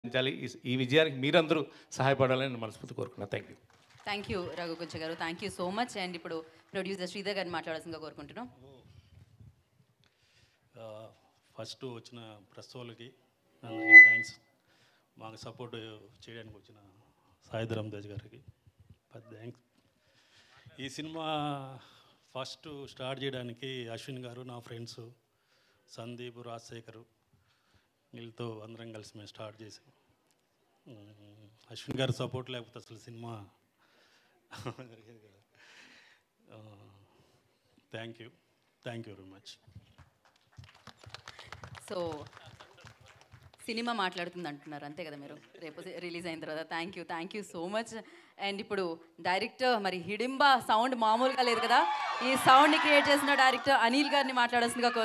సాధించాలి ఈ- ఈ విజయానికి మీరందరూ సహాయపడాలని నేను మనస్ఫూర్తి కోరుకున్నా థ్యాంక్ యూ థ్యాంక్ యూ రఘుకుంచ గారు thank you so much and ఇప్పుడు ప్రొడ్యూసర్ శ్రీధర్ గారిని మాట్లాడాల్సిందిగా కోరుకుంటున్నాం ఆ, ఫస్ట్ వచ్చిన ప్రెస్ వాళ్ళకి అందరికీ థ్యాంక్స్ మాకు సపోర్ట్ చేయడానికి వచ్చిన సాయిధరం తేజ్ గారికి పెద్ద థ్యాంక్స్ ఈ సినిమా ఫస్ట్ స్టార్ట్ చేయడానికి అశ్విన్ గారు నా ఫ్రెండ్స్ సందీప్ రాజశేఖర్ వీళ్ళతో అందరం కలిసి మేము స్టార్ట్ చేసాం ఉమ్, అశ్విన్ గారి సపోర్ట్ లేకపోతే అసలు సినిమా జరిగేది కదా thank you thank you very much so cinema మాట్లాడుతుంది అంటున్నారు అంతే కదా మీరు రేపు రిలీజ్ అయిన తర్వాత thank you thank you so much and ఇప్పుడు డైరెక్టర్ మరి హిడింబా సౌండ్ మామూలుగా లేదు కదా ఈ సౌండ్ని క్రియేట్ చేసిన డైరెక్టర్ అనిల్ గారిని మాట్లాడాల్సిందిగా కోరు-